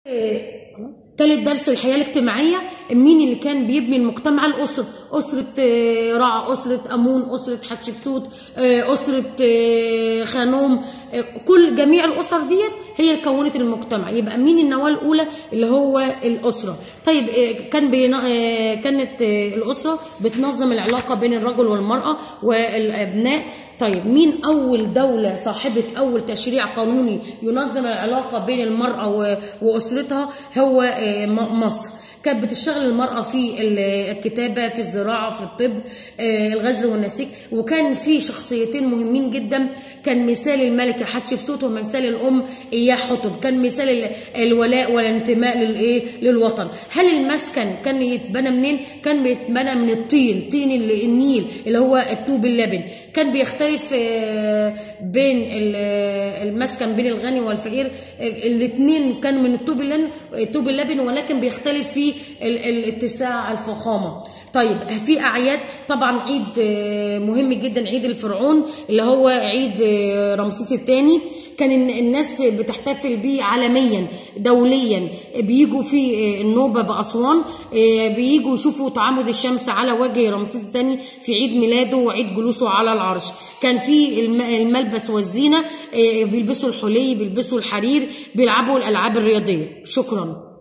تالت درس الحياة الاجتماعية مين اللي كان بيبني المجتمع الأسرة أسرة آه، رع أسرة أمون أسرة حتشبسوت آه، أسرة آه، خانوم آه، كل جميع الأسر ديت هي اللي كونت المجتمع يبقى مين النواة الأولى اللي هو الأسرة طيب آه، كان بينا آه، كانت آه، الأسرة بتنظم العلاقة بين الرجل والمرأة والأبناء طيب مين أول دولة صاحبة أول تشريع قانوني ينظم العلاقة بين المرأة و- وأسرتها هو آه، م- مصر كانت بتشتغل المرأة في ال- الكتابة في الزراعة في الطب آه، الغزل والنسيج وكان في شخصيتين مهمين جدا كان مثال الملكة حتشبسوت ومثال الأم إياه حطب كان مثال ال- الولاء والانتماء للإيه للوطن هل المسكن كان يتبنى منين كان بيتبنى من الطين طين ال- النيل اللي هو الطوب اللبن كان بيختلف آه، بين ال- المسكن بين الغني والفقير الاثنين كانوا من الطوب اللبن الطوب اللبن ولكن بيختلف في ال- الاتساع الفخامه طيب في اعياد طبعا عيد آه، مهم جدا عيد الفرعون اللي هو عيد آه، رمسيس الثاني كان الن- الناس بتحتفل بيه عالميا دوليا بيجوا في آه، النوبه باسوان آه، بيجوا يشوفوا تعامد الشمس على وجه رمسيس الثاني في عيد ميلاده وعيد جلوسه على العرش كان في الم- الملبس والزينه آه، بيلبسوا الحلي بيلبسوا الحرير بيلعبوا الالعاب الرياضيه شكرا